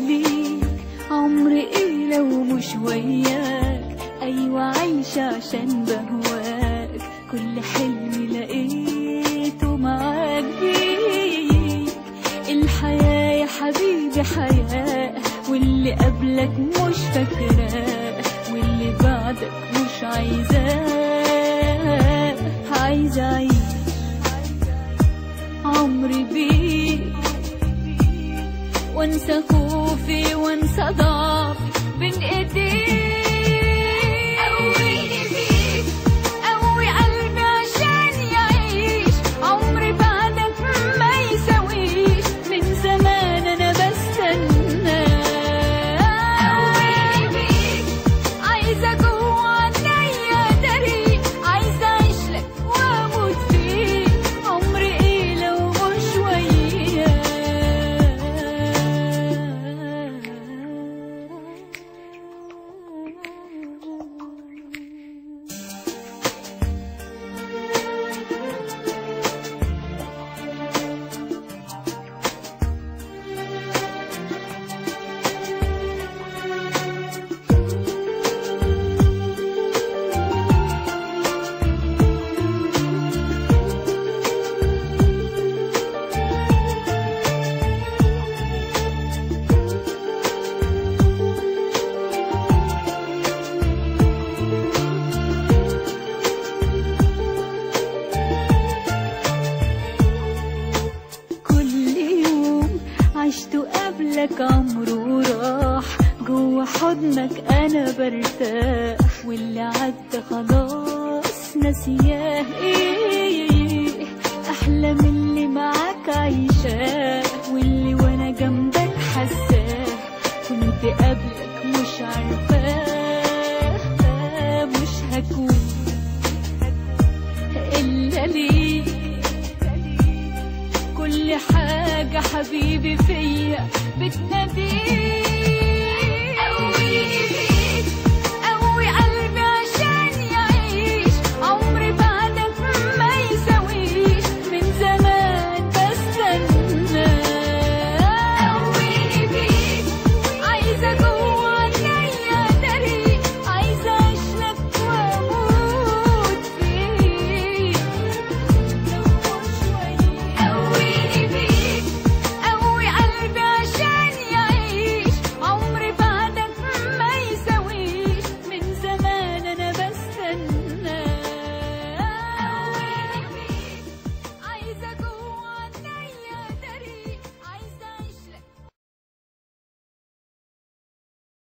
ليك عمري ايه لو مش وياك ايوه عايشة عشان بهواك كل حلم لقيته معاك بيك الحياة يا حبيبي حياة واللي قبلك مش فاكراه واللي بعدك مش عايزاه عايزة أعيش عمري بيك وانسى خوفي وانسى ضعفي بين ايديك قويني بيك قوي قلبي عشان يعيش عمري بعدك ما يساويش من زمان انا بستنى قويني بيك عايزة جوه عينيا داري عايزة اعيش لك واموت فيك عمري ايه لو مش وياك كل يوم عشته قبلك عمره راح جوا حضنك انا برتاح واللي عدى خلاص ناسياه ايه احلى من اللي معاك عايشاه واللي وانا جنبك حساه كنت قبلك مش عارفاه مش هكون الا ليك كل حاجة حبيبي فيا بتناديك